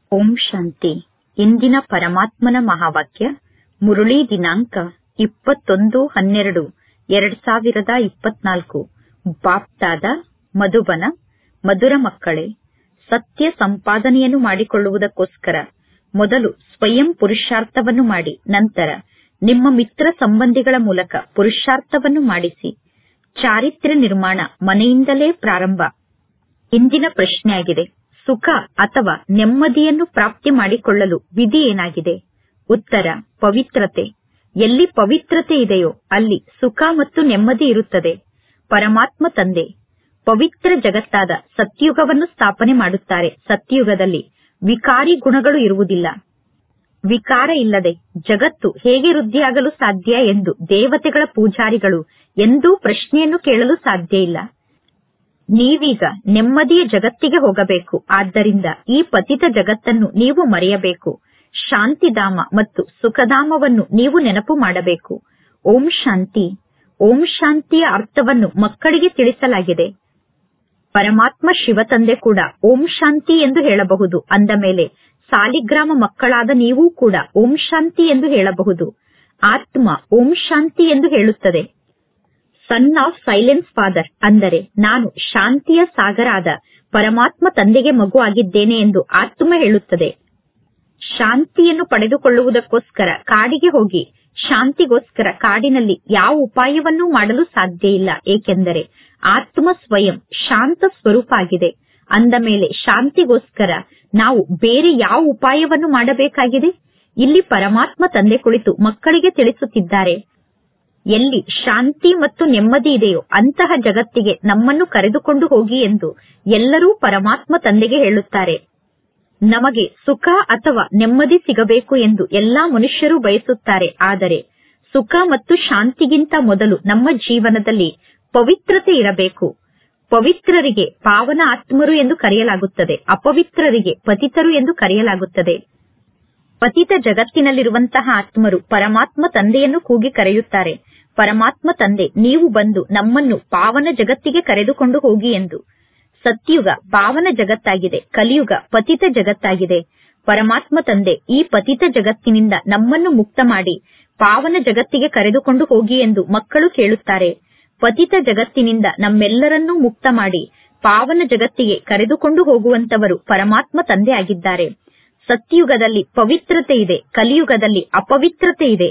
ಓಂ ಶಾಂತಿ ಇಂದಿನ ಪರಮಾತ್ಮನ ಮಹಾವಾಕ್ಯ ಮುರಳಿ ದಿನಾಂಕ ಇಪ್ಪತ್ತೊಂದು ಹನ್ನೆರಡು ಎರಡ್ ಸಾವಿರದ ಇಪ್ಪತ್ನಾಲ್ಕು ಬಾಪ್ದಾದ ಮಧುಬನ ಮಧುರ ಮಕ್ಕಳೇ ಸತ್ಯ ಸಂಪಾದನೆಯನ್ನು ಮಾಡಿಕೊಳ್ಳುವುದಕ್ಕೋಸ್ಕರ ಮೊದಲು ಸ್ವಯಂ ಪುರುಷಾರ್ಥವನ್ನು ಮಾಡಿ ನಂತರ ನಿಮ್ಮ ಮಿತ್ರ ಸಂಬಂಧಿಗಳ ಮೂಲಕ ಪುರುಷಾರ್ಥವನ್ನು ಮಾಡಿಸಿ ಚಾರಿತ್ರ್ಯ ನಿರ್ಮಾಣ ಮನೆಯಿಂದಲೇ ಪ್ರಾರಂಭ ಇಂದಿನ ಪ್ರಶ್ನೆಯಾಗಿದೆ ಸುಖ ಅಥವಾ ನೆಮ್ಮದಿಯನ್ನು ಪ್ರಾಪ್ತಿ ಮಾಡಿಕೊಳ್ಳಲು ವಿಧಿ ಏನಾಗಿದೆ ಉತ್ತರ ಪವಿತ್ರತೆ ಎಲ್ಲಿ ಪವಿತ್ರತೆ ಇದೆಯೋ ಅಲ್ಲಿ ಸುಖ ಮತ್ತು ನೆಮ್ಮದಿ ಇರುತ್ತದೆ ಪರಮಾತ್ಮ ತಂದೆ ಪವಿತ್ರ ಜಗತ್ತಾದ ಸತ್ಯುಗವನ್ನು ಸ್ಥಾಪನೆ ಮಾಡುತ್ತಾರೆ ಸತ್ಯುಗದಲ್ಲಿ ವಿಕಾರಿ ಗುಣಗಳು ಇರುವುದಿಲ್ಲ ವಿಕಾರ ಇಲ್ಲದೆ ಜಗತ್ತು ಹೇಗೆ ವೃದ್ಧಿಯಾಗಲು ಸಾಧ್ಯ ಎಂದು ದೇವತೆಗಳ ಪೂಜಾರಿಗಳು ಎಂದೂ ಪ್ರಶ್ನೆಯನ್ನು ಕೇಳಲು ಸಾಧ್ಯ ಇಲ್ಲ ನೀವೀಗ ನೆಮ್ಮದಿಯ ಜಗತ್ತಿಗೆ ಹೋಗಬೇಕು ಆದ್ದರಿಂದ ಈ ಪತಿತ ಜಗತ್ತನ್ನು ನೀವು ಮರೆಯಬೇಕು ಶಾಂತಿಧಾಮ ಮತ್ತು ಸುಖಧಾಮವನ್ನು ನೀವು ನೆನಪು ಮಾಡಬೇಕು ಓಂ ಶಾಂತಿ ಓಂ ಶಾಂತಿಯ ಅರ್ಥವನ್ನು ಮಕ್ಕಳಿಗೆ ತಿಳಿಸಲಾಗಿದೆ ಪರಮಾತ್ಮ ಶಿವ ತಂದೆ ಕೂಡ ಓಂ ಶಾಂತಿ ಎಂದು ಹೇಳಬಹುದು ಅಂದ ಮೇಲೆ ಸಾಲಿಗ್ರಾಮ ಮಕ್ಕಳಾದ ನೀವೂ ಕೂಡ ಓಂ ಶಾಂತಿ ಎಂದು ಹೇಳಬಹುದು ಆತ್ಮ ಓಂ ಶಾಂತಿ ಎಂದು ಹೇಳುತ್ತದೆ ಸನ್ ಆಫ್ ಸೈಲೆನ್ಸ್ ಫಾದರ್ ಅಂದರೆ ನಾನು ಶಾಂತಿಯ ಸಾಗರ ಆದ ಪರಮಾತ್ಮ ತಂದೆಗೆ ಮಗು ಆಗಿದ್ದೇನೆ ಎಂದು ಆತ್ಮ ಹೇಳುತ್ತದೆ ಶಾಂತಿಯನ್ನು ಪಡೆದುಕೊಳ್ಳುವುದಕ್ಕೋಸ್ಕರ ಕಾಡಿಗೆ ಹೋಗಿ ಶಾಂತಿಗೋಸ್ಕರ ಕಾಡಿನಲ್ಲಿ ಯಾವ ಉಪಾಯವನ್ನೂ ಮಾಡಲು ಸಾಧ್ಯ ಇಲ್ಲ ಏಕೆಂದರೆ ಆತ್ಮ ಸ್ವಯಂ ಶಾಂತ ಸ್ವರೂಪ ಆಗಿದೆ ಅಂದ ಮೇಲೆ ಶಾಂತಿಗೋಸ್ಕರ ನಾವು ಬೇರೆ ಯಾವ ಉಪಾಯವನ್ನು ಮಾಡಬೇಕಾಗಿದೆ ಇಲ್ಲಿ ಪರಮಾತ್ಮ ತಂದೆ ಕುಳಿತು ಮಕ್ಕಳಿಗೆ ತಿಳಿಸುತ್ತಿದ್ದಾರೆ ಎಲ್ಲಿ ಶಾಂತಿ ಮತ್ತು ನೆಮ್ಮದಿ ಇದೆಯೋ ಅಂತಹ ಜಗತ್ತಿಗೆ ನಮ್ಮನ್ನು ಕರೆದುಕೊಂಡು ಹೋಗಿ ಎಂದು ಎಲ್ಲರೂ ಪರಮಾತ್ಮ ತಂದೆಗೆ ಹೇಳುತ್ತಾರೆ ನಮಗೆ ಸುಖ ಅಥವಾ ನೆಮ್ಮದಿ ಸಿಗಬೇಕು ಎಂದು ಎಲ್ಲಾ ಮನುಷ್ಯರು ಬಯಸುತ್ತಾರೆ ಆದರೆ ಸುಖ ಮತ್ತು ಶಾಂತಿಗಿಂತ ಮೊದಲು ನಮ್ಮ ಜೀವನದಲ್ಲಿ ಪವಿತ್ರತೆ ಇರಬೇಕು ಪವಿತ್ರರಿಗೆ ಪಾವನ ಆತ್ಮರು ಎಂದು ಕರೆಯಲಾಗುತ್ತದೆ ಅಪವಿತ್ರರಿಗೆ ಪತಿತರು ಎಂದು ಕರೆಯಲಾಗುತ್ತದೆ ಪತಿತ ಜಗತ್ತಿನಲ್ಲಿರುವಂತಹ ಆತ್ಮರು ಪರಮಾತ್ಮ ತಂದೆಯನ್ನು ಕೂಗಿ ಕರೆಯುತ್ತಾರೆ ಪರಮಾತ್ಮ ತಂದೆ ನೀವು ಬಂದು ನಮ್ಮನ್ನು ಪಾವನ ಜಗತ್ತಿಗೆ ಕರೆದುಕೊಂಡು ಹೋಗಿ ಎಂದು ಸತ್ಯುಗ ಪಾವನ ಜಗತ್ತಾಗಿದೆ ಕಲಿಯುಗ ಪತಿತ ಜಗತ್ತಾಗಿದೆ ಪರಮಾತ್ಮ ತಂದೆ ಈ ಪತಿತ ಜಗತ್ತಿನಿಂದ ನಮ್ಮನ್ನು ಮುಕ್ತ ಮಾಡಿ ಪಾವನ ಜಗತ್ತಿಗೆ ಕರೆದುಕೊಂಡು ಹೋಗಿ ಎಂದು ಮಕ್ಕಳು ಕೇಳುತ್ತಾರೆ ಪತಿತ ಜಗತ್ತಿನಿಂದ ನಮ್ಮೆಲ್ಲರನ್ನೂ ಮುಕ್ತ ಮಾಡಿ ಪಾವನ ಜಗತ್ತಿಗೆ ಕರೆದುಕೊಂಡು ಹೋಗುವಂತವರು ಪರಮಾತ್ಮ ತಂದೆ ಆಗಿದ್ದಾರೆ ಸತ್ಯುಗದಲ್ಲಿ ಪವಿತ್ರತೆ ಇದೆ ಕಲಿಯುಗದಲ್ಲಿ ಅಪವಿತ್ರತೆ ಇದೆ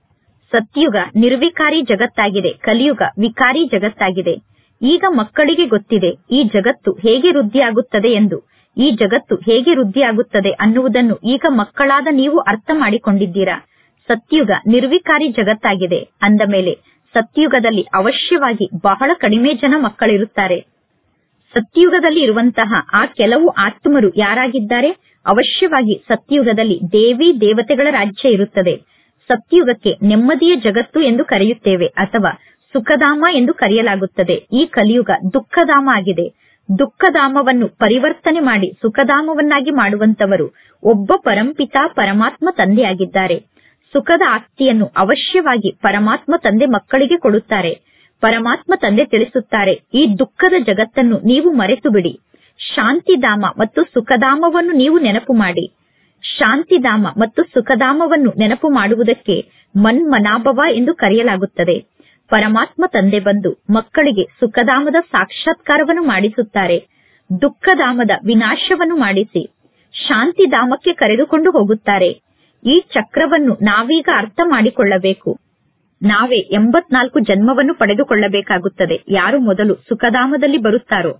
ಸತ್ಯುಗ ನಿರ್ವಿಕಾರಿ ಜಗತ್ತಾಗಿದೆ ಕಲಿಯುಗ ವಿಕಾರಿ ಜಗತ್ತಾಗಿದೆ ಈಗ ಮಕ್ಕಳಿಗೆ ಗೊತ್ತಿದೆ ಈ ಜಗತ್ತು ಹೇಗೆ ವೃದ್ಧಿಯಾಗುತ್ತದೆ ಎಂದು ಈ ಜಗತ್ತು ಹೇಗೆ ವೃದ್ಧಿಯಾಗುತ್ತದೆ ಅನ್ನುವುದನ್ನು ಈಗ ಮಕ್ಕಳಾದ ನೀವು ಅರ್ಥ ಮಾಡಿಕೊಂಡಿದ್ದೀರಾ ಸತ್ಯುಗ ನಿರ್ವಿಕಾರಿ ಜಗತ್ತಾಗಿದೆ ಅಂದ ಮೇಲೆ ಸತ್ಯುಗದಲ್ಲಿ ಅವಶ್ಯವಾಗಿ ಬಹಳ ಕಡಿಮೆ ಜನ ಮಕ್ಕಳಿರುತ್ತಾರೆ ಸತ್ಯುಗದಲ್ಲಿ ಇರುವಂತಹ ಆ ಕೆಲವು ಆತ್ಮರು ಯಾರಾಗಿದ್ದಾರೆ ಅವಶ್ಯವಾಗಿ ಸತ್ಯುಗದಲ್ಲಿ ದೇವಿ ದೇವತೆಗಳ ರಾಜ್ಯ ಇರುತ್ತದೆ ಸತ್ಯುಗಕ್ಕೆ ನೆಮ್ಮದಿಯ ಜಗತ್ತು ಎಂದು ಕರೆಯುತ್ತೇವೆ ಅಥವಾ ಸುಖಧಾಮ ಎಂದು ಕರೆಯಲಾಗುತ್ತದೆ ಈ ಕಲಿಯುಗ ದುಃಖಧಾಮ ಆಗಿದೆ ದುಃಖಧಾಮವನ್ನು ಪರಿವರ್ತನೆ ಮಾಡಿ ಸುಖಧಾಮವನ್ನಾಗಿ ಮಾಡುವಂತವರು ಒಬ್ಬ ಪರಂಪಿತ ಪರಮಾತ್ಮ ತಂದೆಯಾಗಿದ್ದಾರೆ ಸುಖದ ಆಸ್ತಿಯನ್ನು ಅವಶ್ಯವಾಗಿ ಪರಮಾತ್ಮ ತಂದೆ ಮಕ್ಕಳಿಗೆ ಕೊಡುತ್ತಾರೆ ಪರಮಾತ್ಮ ತಂದೆ ತಿಳಿಸುತ್ತಾರೆ ಈ ದುಃಖದ ಜಗತ್ತನ್ನು ನೀವು ಮರೆತು ಬಿಡಿ ಶಾಂತಿಧಾಮ ಮತ್ತು ಸುಖಧಾಮವನ್ನು ನೀವು ನೆನಪು ಮಾಡಿ ಶಾಂತಿಧಾಮ ಮತ್ತು ಸುಖಧಾಮವನ್ನು ನೆನಪು ಮಾಡುವುದಕ್ಕೆ ಮನ್ಮನಾಭವ ಎಂದು ಕರೆಯಲಾಗುತ್ತದೆ ಪರಮಾತ್ಮ ತಂದೆ ಬಂದು ಮಕ್ಕಳಿಗೆ ಸುಖಧಾಮದ ಸಾಕ್ಷಾತ್ಕಾರವನ್ನು ಮಾಡಿಸುತ್ತಾರೆ ದುಃಖಧಾಮದ ವಿನಾಶವನ್ನು ಮಾಡಿಸಿ ಶಾಂತಿಧಾಮಕ್ಕೆ ಕರೆದುಕೊಂಡು ಹೋಗುತ್ತಾರೆ ಈ ಚಕ್ರವನ್ನು ನಾವೀಗ ಅರ್ಥ ಮಾಡಿಕೊಳ್ಳಬೇಕು ನಾವೇ ಎಂಬತ್ನಾಲ್ಕು ಜನ್ಮವನ್ನು ಪಡೆದುಕೊಳ್ಳಬೇಕಾಗುತ್ತದೆ ಯಾರು ಮೊದಲು ಸುಖಧಾಮದಲ್ಲಿ ಬರುತ್ತಾರೋ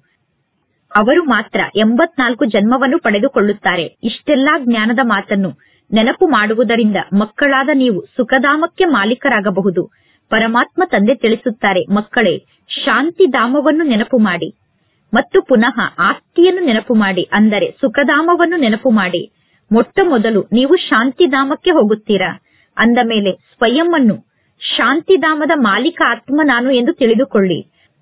ಅವರು ಮಾತ್ರ ಎಂಬತ್ನಾಲ್ಕು ಜನ್ಮವನ್ನು ಪಡೆದುಕೊಳ್ಳುತ್ತಾರೆ ಇಷ್ಟೆಲ್ಲಾ ಜ್ಞಾನದ ಮಾತನ್ನು ನೆನಪು ಮಾಡುವುದರಿಂದ ಮಕ್ಕಳಾದ ನೀವು ಸುಖಧಾಮಕ್ಕೆ ಮಾಲೀಕರಾಗಬಹುದು ಪರಮಾತ್ಮ ತಂದೆ ತಿಳಿಸುತ್ತಾರೆ ಮಕ್ಕಳೇ ಶಾಂತಿಧಾಮವನ್ನು ನೆನಪು ಮಾಡಿ ಮತ್ತು ಪುನಃ ಆಸ್ತಿಯನ್ನು ನೆನಪು ಮಾಡಿ ಅಂದರೆ ಸುಖಧಾಮವನ್ನು ನೆನಪು ಮಾಡಿ ಮೊಟ್ಟ ಮೊದಲು ನೀವು ಶಾಂತಿಧಾಮಕ್ಕೆ ಹೋಗುತ್ತೀರಾ ಅಂದ ಮೇಲೆ ಸ್ವಯಂ ಅನ್ನು ಶಾಂತಿಧಾಮದ ಮಾಲೀಕ ಆತ್ಮ ನಾನು ಎಂದು ತಿಳಿದುಕೊಳ್ಳಿ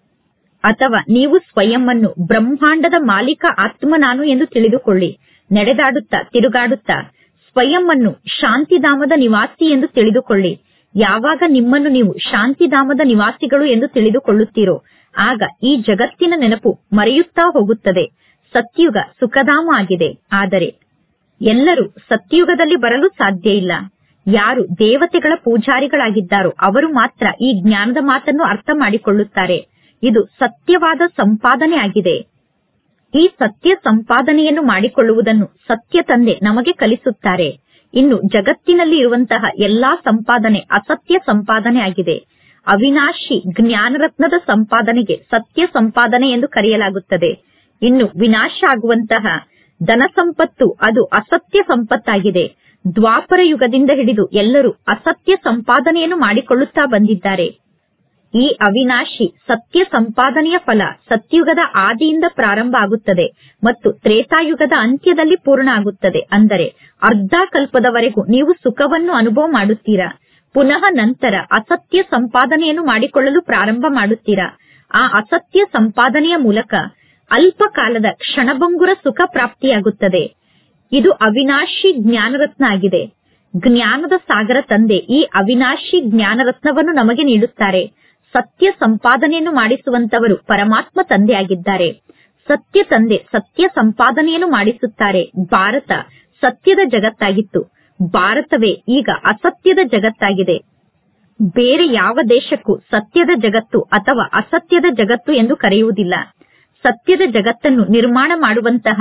ಅಥವಾ ನೀವು ಸ್ವಯಂ ಅನ್ನು ಬ್ರಹ್ಮಾಂಡದ ಮಾಲೀಕ ಆತ್ಮ ನಾನು ಎಂದು ತಿಳಿದುಕೊಳ್ಳಿ ನಡೆದಾಡುತ್ತಾ ತಿರುಗಾಡುತ್ತಾ ಸ್ವಯಂ ಅನ್ನು ಶಾಂತಿಧಾಮದ ನಿವಾಸಿ ಎಂದು ತಿಳಿದುಕೊಳ್ಳಿ ಯಾವಾಗ ನಿಮ್ಮನ್ನು ನೀವು ಶಾಂತಿಧಾಮದ ನಿವಾಸಿಗಳು ಎಂದು ತಿಳಿದುಕೊಳ್ಳುತ್ತೀರೋ ಆಗ ಈ ಜಗತ್ತಿನ ನೆನಪು ಮರೆಯುತ್ತಾ ಹೋಗುತ್ತದೆ ಸತ್ಯುಗ ಸುಖಧಾಮ ಆಗಿದೆ ಆದರೆ ಎಲ್ಲರೂ ಸತ್ಯುಗದಲ್ಲಿ ಬರಲು ಸಾಧ್ಯ ಇಲ್ಲ ಯಾರು ದೇವತೆಗಳ ಪೂಜಾರಿಗಳಾಗಿದ್ದಾರೋ ಅವರು ಮಾತ್ರ ಈ ಜ್ಞಾನದ ಮಾತನ್ನು ಅರ್ಥ ಮಾಡಿಕೊಳ್ಳುತ್ತಾರೆ ಇದು ಸತ್ಯವಾದ ಸಂಪಾದನೆ ಆಗಿದೆ ಈ ಸತ್ಯ ಸಂಪಾದನೆಯನ್ನು ಮಾಡಿಕೊಳ್ಳುವುದನ್ನು ಸತ್ಯ ತಂದೆ ನಮಗೆ ಕಲಿಸುತ್ತಾರೆ ಇನ್ನು ಜಗತ್ತಿನಲ್ಲಿ ಇರುವಂತಹ ಎಲ್ಲಾ ಸಂಪಾದನೆ ಅಸತ್ಯ ಸಂಪಾದನೆ ಆಗಿದೆ ಅವಿನಾಶಿ ಜ್ಞಾನರತ್ನದ ಸಂಪಾದನೆಗೆ ಸತ್ಯ ಸಂಪಾದನೆ ಎಂದು ಕರೆಯಲಾಗುತ್ತದೆ ಇನ್ನು ವಿನಾಶ ಆಗುವಂತಹ ಧನ ಸಂಪತ್ತು ಅದು ಅಸತ್ಯ ಸಂಪತ್ತಾಗಿದೆ ದ್ವಾಪರ ಯುಗದಿಂದ ಹಿಡಿದು ಎಲ್ಲರೂ ಅಸತ್ಯ ಸಂಪಾದನೆಯನ್ನು ಮಾಡಿಕೊಳ್ಳುತ್ತಾ ಬಂದಿದ್ದಾರೆ ಈ ಅವಿನಾಶಿ ಸತ್ಯ ಸಂಪಾದನೆಯ ಫಲ ಸತ್ಯುಗದ ಆದಿಯಿಂದ ಪ್ರಾರಂಭ ಆಗುತ್ತದೆ ಮತ್ತು ತ್ರೇತಾಯುಗದ ಅಂತ್ಯದಲ್ಲಿ ಪೂರ್ಣ ಆಗುತ್ತದೆ ಅಂದರೆ ಅರ್ಧ ಕಲ್ಪದವರೆಗೂ ನೀವು ಸುಖವನ್ನು ಅನುಭವ ಮಾಡುತ್ತೀರಾ ಪುನಃ ನಂತರ ಅಸತ್ಯ ಸಂಪಾದನೆಯನ್ನು ಮಾಡಿಕೊಳ್ಳಲು ಪ್ರಾರಂಭ ಮಾಡುತ್ತೀರಾ ಆ ಅಸತ್ಯ ಸಂಪಾದನೆಯ ಮೂಲಕ ಅಲ್ಪ ಕಾಲದ ಕ್ಷಣಭಂಗುರ ಸುಖ ಪ್ರಾಪ್ತಿಯಾಗುತ್ತದೆ ಇದು ಅವಿನಾಶಿ ಜ್ಞಾನರತ್ನ ಆಗಿದೆ ಜ್ಞಾನದ ಸಾಗರ ತಂದೆ ಈ ಅವಿನಾಶಿ ಜ್ಞಾನರತ್ನವನ್ನು ನಮಗೆ ನೀಡುತ್ತಾರೆ ಸತ್ಯ ಸಂಪಾದನೆಯನ್ನು ಮಾಡಿಸುವಂತವರು ಪರಮಾತ್ಮ ತಂದೆಯಾಗಿದ್ದಾರೆ ಸತ್ಯ ತಂದೆ ಸತ್ಯ ಸಂಪಾದನೆಯನ್ನು ಮಾಡಿಸುತ್ತಾರೆ ಭಾರತ ಸತ್ಯದ ಜಗತ್ತಾಗಿತ್ತು ಭಾರತವೇ ಈಗ ಅಸತ್ಯದ ಜಗತ್ತಾಗಿದೆ ಬೇರೆ ಯಾವ ದೇಶಕ್ಕೂ ಸತ್ಯದ ಜಗತ್ತು ಅಥವಾ ಅಸತ್ಯದ ಜಗತ್ತು ಎಂದು ಕರೆಯುವುದಿಲ್ಲ ಸತ್ಯದ ಜಗತ್ತನ್ನು ನಿರ್ಮಾಣ ಮಾಡುವಂತಹ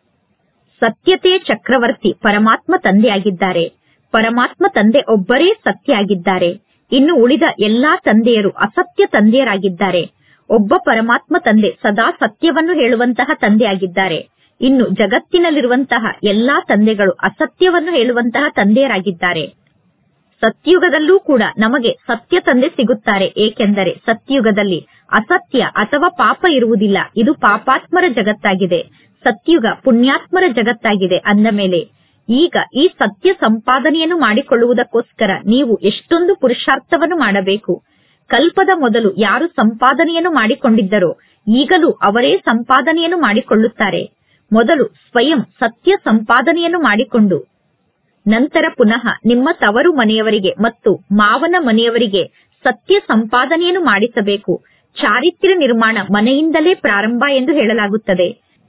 ಸತ್ಯತೆಯ ಚಕ್ರವರ್ತಿ ಪರಮಾತ್ಮ ತಂದೆಯಾಗಿದ್ದಾರೆ ಪರಮಾತ್ಮ ತಂದೆ ಒಬ್ಬರೇ ಸತ್ಯ ಆಗಿದ್ದಾರೆ ಇನ್ನು ಉಳಿದ ಎಲ್ಲಾ ತಂದೆಯರು ಅಸತ್ಯ ತಂದೆಯರಾಗಿದ್ದಾರೆ ಒಬ್ಬ ಪರಮಾತ್ಮ ತಂದೆ ಸದಾ ಸತ್ಯವನ್ನು ಹೇಳುವಂತಹ ತಂದೆಯಾಗಿದ್ದಾರೆ ಇನ್ನು ಜಗತ್ತಿನಲ್ಲಿರುವಂತಹ ಎಲ್ಲಾ ತಂದೆಗಳು ಅಸತ್ಯವನ್ನು ಹೇಳುವಂತಹ ತಂದೆಯರಾಗಿದ್ದಾರೆ ಸತ್ಯುಗದಲ್ಲೂ ಕೂಡ ನಮಗೆ ಸತ್ಯ ತಂದೆ ಸಿಗುತ್ತಾರೆ ಏಕೆಂದರೆ ಸತ್ಯುಗದಲ್ಲಿ ಅಸತ್ಯ ಅಥವಾ ಪಾಪ ಇರುವುದಿಲ್ಲ ಇದು ಪಾಪಾತ್ಮರ ಜಗತ್ತಾಗಿದೆ ಸತ್ಯುಗ ಪುಣ್ಯಾತ್ಮರ ಜಗತ್ತಾಗಿದೆ ಅಂದ ಮೇಲೆ ಈಗ ಈ ಸತ್ಯ ಸಂಪಾದನೆಯನ್ನು ಮಾಡಿಕೊಳ್ಳುವುದಕ್ಕೋಸ್ಕರ ನೀವು ಎಷ್ಟೊಂದು ಪುರುಷಾರ್ಥವನ್ನು ಮಾಡಬೇಕು ಕಲ್ಪದ ಮೊದಲು ಯಾರು ಸಂಪಾದನೆಯನ್ನು ಮಾಡಿಕೊಂಡಿದ್ದರೋ ಈಗಲೂ ಅವರೇ ಸಂಪಾದನೆಯನ್ನು ಮಾಡಿಕೊಳ್ಳುತ್ತಾರೆ ಮೊದಲು ಸ್ವಯಂ ಸತ್ಯ ಸಂಪಾದನೆಯನ್ನು ಮಾಡಿಕೊಂಡು ನಂತರ ಪುನಃ ನಿಮ್ಮ ತವರು ಮನೆಯವರಿಗೆ ಮತ್ತು ಮಾವನ ಮನೆಯವರಿಗೆ ಸತ್ಯ ಸಂಪಾದನೆಯನ್ನು ಮಾಡಿಸಬೇಕು ಚಾರಿತ್ರ್ಯ ನಿರ್ಮಾಣ ಮನೆಯಿಂದಲೇ ಪ್ರಾರಂಭ ಎಂದು ಹೇಳಲಾಗುತ್ತದೆ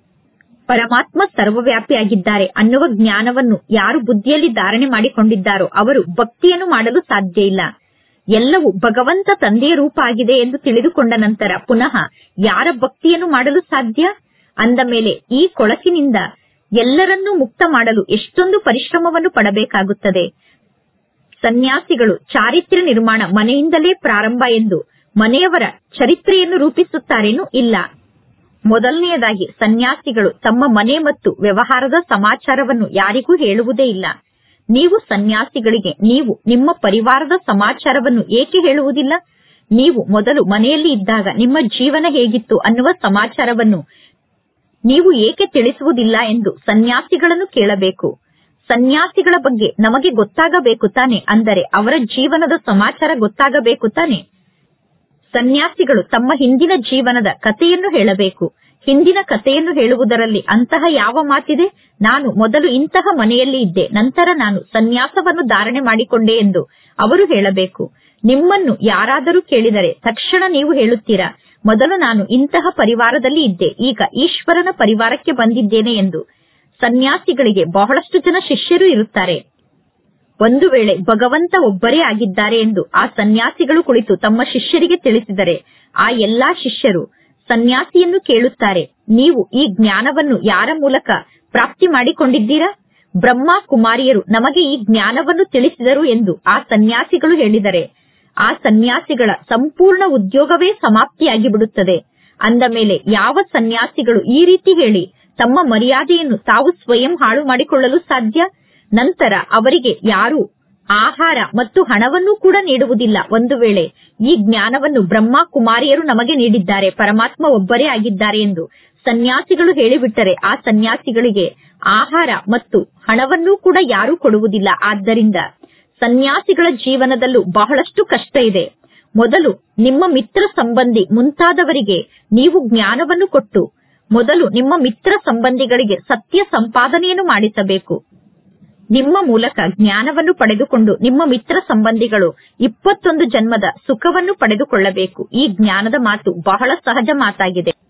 ಪರಮಾತ್ಮ ಸರ್ವವ್ಯಾಪಿಯಾಗಿದ್ದಾರೆ ಅನ್ನುವ ಜ್ಞಾನವನ್ನು ಯಾರು ಬುದ್ಧಿಯಲ್ಲಿ ಧಾರಣೆ ಮಾಡಿಕೊಂಡಿದ್ದಾರೋ ಅವರು ಭಕ್ತಿಯನ್ನು ಮಾಡಲು ಸಾಧ್ಯ ಇಲ್ಲ ಎಲ್ಲವೂ ಭಗವಂತ ತಂದೆಯ ರೂಪ ಆಗಿದೆ ಎಂದು ತಿಳಿದುಕೊಂಡ ನಂತರ ಪುನಃ ಯಾರ ಭಕ್ತಿಯನ್ನು ಮಾಡಲು ಸಾಧ್ಯ ಅಂದ ಮೇಲೆ ಈ ಕೊಳಕಿನಿಂದ ಎಲ್ಲರನ್ನೂ ಮುಕ್ತ ಮಾಡಲು ಎಷ್ಟೊಂದು ಪರಿಶ್ರಮವನ್ನು ಪಡಬೇಕಾಗುತ್ತದೆ ಸನ್ಯಾಸಿಗಳು ಚಾರಿತ್ರ್ಯ ನಿರ್ಮಾಣ ಮನೆಯಿಂದಲೇ ಪ್ರಾರಂಭ ಎಂದು ಮನೆಯವರ ಚರಿತ್ರೆಯನ್ನು ರೂಪಿಸುತ್ತಾರೇನೂ ಇಲ್ಲ ಮೊದಲನೆಯದಾಗಿ ಸನ್ಯಾಸಿಗಳು ತಮ್ಮ ಮನೆ ಮತ್ತು ವ್ಯವಹಾರದ ಸಮಾಚಾರವನ್ನು ಯಾರಿಗೂ ಹೇಳುವುದೇ ಇಲ್ಲ ನೀವು ಸನ್ಯಾಸಿಗಳಿಗೆ ನೀವು ನಿಮ್ಮ ಪರಿವಾರದ ಸಮಾಚಾರವನ್ನು ಏಕೆ ಹೇಳುವುದಿಲ್ಲ ನೀವು ಮೊದಲು ಮನೆಯಲ್ಲಿ ಇದ್ದಾಗ ನಿಮ್ಮ ಜೀವನ ಹೇಗಿತ್ತು ಅನ್ನುವ ಸಮಾಚಾರವನ್ನು ನೀವು ಏಕೆ ತಿಳಿಸುವುದಿಲ್ಲ ಎಂದು ಸನ್ಯಾಸಿಗಳನ್ನು ಕೇಳಬೇಕು ಸನ್ಯಾಸಿಗಳ ಬಗ್ಗೆ ನಮಗೆ ಗೊತ್ತಾಗಬೇಕು ತಾನೆ ಅಂದರೆ ಅವರ ಜೀವನದ ಸಮಾಚಾರ ಗೊತ್ತಾಗಬೇಕು ತಾನೆ ಸನ್ಯಾಸಿಗಳು ತಮ್ಮ ಹಿಂದಿನ ಜೀವನದ ಕಥೆಯನ್ನು ಹೇಳಬೇಕು ಹಿಂದಿನ ಕಥೆಯನ್ನು ಹೇಳುವುದರಲ್ಲಿ ಅಂತಹ ಯಾವ ಮಾತಿದೆ ನಾನು ಮೊದಲು ಇಂತಹ ಮನೆಯಲ್ಲಿ ಇದ್ದೆ ನಂತರ ನಾನು ಸನ್ಯಾಸವನ್ನು ಧಾರಣೆ ಮಾಡಿಕೊಂಡೆ ಎಂದು ಅವರು ಹೇಳಬೇಕು ನಿಮ್ಮನ್ನು ಯಾರಾದರೂ ಕೇಳಿದರೆ ತಕ್ಷಣ ನೀವು ಹೇಳುತ್ತೀರಾ ಮೊದಲು ನಾನು ಇಂತಹ ಪರಿವಾರದಲ್ಲಿ ಇದ್ದೆ ಈಗ ಈಶ್ವರನ ಪರಿವಾರಕ್ಕೆ ಬಂದಿದ್ದೇನೆ ಎಂದು ಸನ್ಯಾಸಿಗಳಿಗೆ ಬಹಳಷ್ಟು ಜನ ಶಿಷ್ಯರು ಇರುತ್ತಾರೆ ಒಂದು ವೇಳೆ ಭಗವಂತ ಒಬ್ಬರೇ ಆಗಿದ್ದಾರೆ ಎಂದು ಆ ಸನ್ಯಾಸಿಗಳು ಕುಳಿತು ತಮ್ಮ ಶಿಷ್ಯರಿಗೆ ತಿಳಿಸಿದರೆ ಆ ಎಲ್ಲಾ ಶಿಷ್ಯರು ಸನ್ಯಾಸಿಯನ್ನು ಕೇಳುತ್ತಾರೆ ನೀವು ಈ ಜ್ಞಾನವನ್ನು ಯಾರ ಮೂಲಕ ಪ್ರಾಪ್ತಿ ಮಾಡಿಕೊಂಡಿದ್ದೀರಾ ಬ್ರಹ್ಮ ಕುಮಾರಿಯರು ನಮಗೆ ಈ ಜ್ಞಾನವನ್ನು ತಿಳಿಸಿದರು ಎಂದು ಆ ಸನ್ಯಾಸಿಗಳು ಹೇಳಿದರೆ ಆ ಸನ್ಯಾಸಿಗಳ ಸಂಪೂರ್ಣ ಉದ್ಯೋಗವೇ ಸಮಾಪ್ತಿಯಾಗಿ ಬಿಡುತ್ತದೆ ಅಂದ ಮೇಲೆ ಯಾವ ಸನ್ಯಾಸಿಗಳು ಈ ರೀತಿ ಹೇಳಿ ತಮ್ಮ ಮರ್ಯಾದೆಯನ್ನು ತಾವು ಸ್ವಯಂ ಹಾಳು ಮಾಡಿಕೊಳ್ಳಲು ಸಾಧ್ಯ ನಂತರ ಅವರಿಗೆ ಯಾರು ಆಹಾರ ಮತ್ತು ಹಣವನ್ನು ಕೂಡ ನೀಡುವುದಿಲ್ಲ ಒಂದು ವೇಳೆ ಈ ಜ್ಞಾನವನ್ನು ಬ್ರಹ್ಮ ಕುಮಾರಿಯರು ನಮಗೆ ನೀಡಿದ್ದಾರೆ ಪರಮಾತ್ಮ ಒಬ್ಬರೇ ಆಗಿದ್ದಾರೆ ಎಂದು ಸನ್ಯಾಸಿಗಳು ಹೇಳಿಬಿಟ್ಟರೆ ಆ ಸನ್ಯಾಸಿಗಳಿಗೆ ಆಹಾರ ಮತ್ತು ಹಣವನ್ನೂ ಕೂಡ ಯಾರೂ ಕೊಡುವುದಿಲ್ಲ ಆದ್ದರಿಂದ ಸನ್ಯಾಸಿಗಳ ಜೀವನದಲ್ಲೂ ಬಹಳಷ್ಟು ಕಷ್ಟ ಇದೆ ಮೊದಲು ನಿಮ್ಮ ಮಿತ್ರ ಸಂಬಂಧಿ ಮುಂತಾದವರಿಗೆ ನೀವು ಜ್ಞಾನವನ್ನು ಕೊಟ್ಟು ಮೊದಲು ನಿಮ್ಮ ಮಿತ್ರ ಸಂಬಂಧಿಗಳಿಗೆ ಸತ್ಯ ಸಂಪಾದನೆಯನ್ನು ಮಾಡಿಸಬೇಕು ನಿಮ್ಮ ಮೂಲಕ ಜ್ಞಾನವನ್ನು ಪಡೆದುಕೊಂಡು ನಿಮ್ಮ ಮಿತ್ರ ಸಂಬಂಧಿಗಳು ಇಪ್ಪತ್ತೊಂದು ಜನ್ಮದ ಸುಖವನ್ನು ಪಡೆದುಕೊಳ್ಳಬೇಕು ಈ ಜ್ಞಾನದ ಮಾತು ಬಹಳ ಸಹಜ ಮಾತಾಗಿದೆ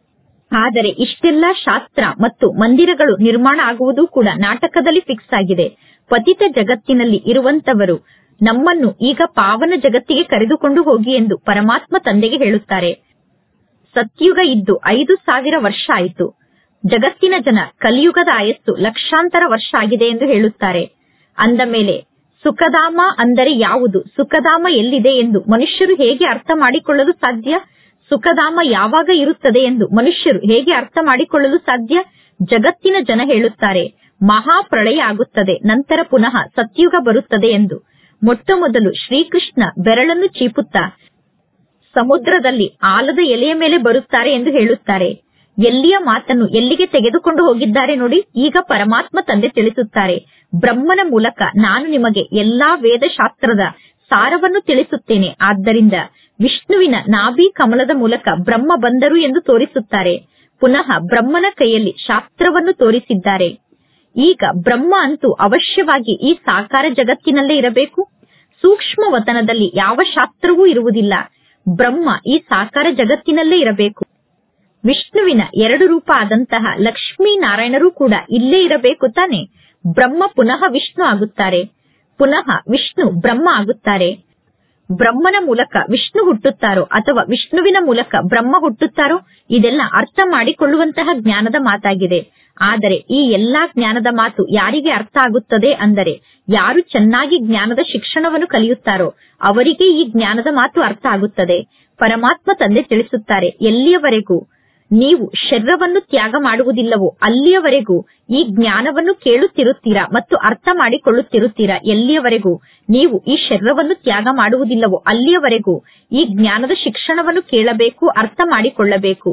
ಆದರೆ ಇಷ್ಟೆಲ್ಲ ಶಾಸ್ತ್ರ ಮತ್ತು ಮಂದಿರಗಳು ನಿರ್ಮಾಣ ಆಗುವುದು ಕೂಡ ನಾಟಕದಲ್ಲಿ ಫಿಕ್ಸ್ ಆಗಿದೆ ಪತಿತ ಜಗತ್ತಿನಲ್ಲಿ ಇರುವಂತವರು ನಮ್ಮನ್ನು ಈಗ ಪಾವನ ಜಗತ್ತಿಗೆ ಕರೆದುಕೊಂಡು ಹೋಗಿ ಎಂದು ಪರಮಾತ್ಮ ತಂದೆಗೆ ಹೇಳುತ್ತಾರೆ ಸತ್ಯುಗ ಇದ್ದು ಐದು ಸಾವಿರ ವರ್ಷ ಆಯಿತು ಜಗತ್ತಿನ ಜನ ಕಲಿಯುಗದ ಆಯಸ್ಸು ಲಕ್ಷಾಂತರ ವರ್ಷ ಆಗಿದೆ ಎಂದು ಹೇಳುತ್ತಾರೆ ಅಂದ ಮೇಲೆ ಸುಖಧಾಮ ಅಂದರೆ ಯಾವುದು ಸುಖಧಾಮ ಎಲ್ಲಿದೆ ಎಂದು ಮನುಷ್ಯರು ಹೇಗೆ ಅರ್ಥ ಮಾಡಿಕೊಳ್ಳಲು ಸಾಧ್ಯ ಸುಖಧಾಮ ಯಾವಾಗ ಇರುತ್ತದೆ ಎಂದು ಮನುಷ್ಯರು ಹೇಗೆ ಅರ್ಥ ಮಾಡಿಕೊಳ್ಳಲು ಸಾಧ್ಯ ಜಗತ್ತಿನ ಜನ ಹೇಳುತ್ತಾರೆ ಮಹಾಪ್ರಳಯ ಆಗುತ್ತದೆ ನಂತರ ಪುನಃ ಸತ್ಯುಗ ಬರುತ್ತದೆ ಎಂದು ಮೊಟ್ಟ ಮೊದಲು ಶ್ರೀಕೃಷ್ಣ ಬೆರಳನ್ನು ಚೀಪುತ್ತಾ ಸಮುದ್ರದಲ್ಲಿ ಆಲದ ಎಲೆಯ ಮೇಲೆ ಬರುತ್ತಾರೆ ಎಂದು ಹೇಳುತ್ತಾರೆ ಎಲ್ಲಿಯ ಮಾತನ್ನು ಎಲ್ಲಿಗೆ ತೆಗೆದುಕೊಂಡು ಹೋಗಿದ್ದಾರೆ ನೋಡಿ ಈಗ ಪರಮಾತ್ಮ ತಂದೆ ತಿಳಿಸುತ್ತಾರೆ ಬ್ರಹ್ಮನ ಮೂಲಕ ನಾನು ನಿಮಗೆ ಎಲ್ಲಾ ವೇದಶಾಸ್ತ್ರದ ಸಾರವನ್ನು ತಿಳಿಸುತ್ತೇನೆ ಆದ್ದರಿಂದ ವಿಷ್ಣುವಿನ ನಾಭಿ ಕಮಲದ ಮೂಲಕ ಬ್ರಹ್ಮ ಬಂದರು ಎಂದು ತೋರಿಸುತ್ತಾರೆ ಪುನಃ ಬ್ರಹ್ಮನ ಕೈಯಲ್ಲಿ ಶಾಸ್ತ್ರವನ್ನು ತೋರಿಸಿದ್ದಾರೆ ಈಗ ಬ್ರಹ್ಮ ಅಂತೂ ಅವಶ್ಯವಾಗಿ ಈ ಸಾಕಾರ ಜಗತ್ತಿನಲ್ಲೇ ಇರಬೇಕು ಸೂಕ್ಷ್ಮ ವತನದಲ್ಲಿ ಯಾವ ಶಾಸ್ತ್ರವೂ ಇರುವುದಿಲ್ಲ ಬ್ರಹ್ಮ ಈ ಸಾಕಾರ ಜಗತ್ತಿನಲ್ಲೇ ಇರಬೇಕು ವಿಷ್ಣುವಿನ ಎರಡು ರೂಪ ಆದಂತಹ ಲಕ್ಷ್ಮೀ ನಾರಾಯಣರು ಕೂಡ ಇಲ್ಲೇ ಇರಬೇಕು ತಾನೆ ಬ್ರಹ್ಮ ಪುನಃ ವಿಷ್ಣು ಆಗುತ್ತಾರೆ ಪುನಃ ವಿಷ್ಣು ಬ್ರಹ್ಮ ಆಗುತ್ತಾರೆ ಬ್ರಹ್ಮನ ಮೂಲಕ ವಿಷ್ಣು ಹುಟ್ಟುತ್ತಾರೋ ಅಥವಾ ವಿಷ್ಣುವಿನ ಮೂಲಕ ಬ್ರಹ್ಮ ಹುಟ್ಟುತ್ತಾರೋ ಇದೆಲ್ಲ ಅರ್ಥ ಮಾಡಿಕೊಳ್ಳುವಂತಹ ಜ್ಞಾನದ ಮಾತಾಗಿದೆ ಆದರೆ ಈ ಎಲ್ಲಾ ಜ್ಞಾನದ ಮಾತು ಯಾರಿಗೆ ಅರ್ಥ ಆಗುತ್ತದೆ ಅಂದರೆ ಯಾರು ಚೆನ್ನಾಗಿ ಜ್ಞಾನದ ಶಿಕ್ಷಣವನ್ನು ಕಲಿಯುತ್ತಾರೋ ಅವರಿಗೆ ಈ ಜ್ಞಾನದ ಮಾತು ಅರ್ಥ ಆಗುತ್ತದೆ ಪರಮಾತ್ಮ ತಂದೆ ತಿಳಿಸುತ್ತಾರೆ ಎಲ್ಲಿಯವರೆಗೂ ನೀವು ಶರೀರವನ್ನು ತ್ಯಾಗ ಮಾಡುವುದಿಲ್ಲವೋ ಅಲ್ಲಿಯವರೆಗೂ ಈ ಜ್ಞಾನವನ್ನು ಕೇಳುತ್ತಿರುತ್ತೀರಾ ಮತ್ತು ಅರ್ಥ ಮಾಡಿಕೊಳ್ಳುತ್ತಿರುತ್ತೀರಾ ಎಲ್ಲಿಯವರೆಗೂ ನೀವು ಈ ಶರೀರವನ್ನು ತ್ಯಾಗ ಮಾಡುವುದಿಲ್ಲವೋ ಅಲ್ಲಿಯವರೆಗೂ ಈ ಜ್ಞಾನದ ಶಿಕ್ಷಣವನ್ನು ಕೇಳಬೇಕು ಅರ್ಥ ಮಾಡಿಕೊಳ್ಳಬೇಕು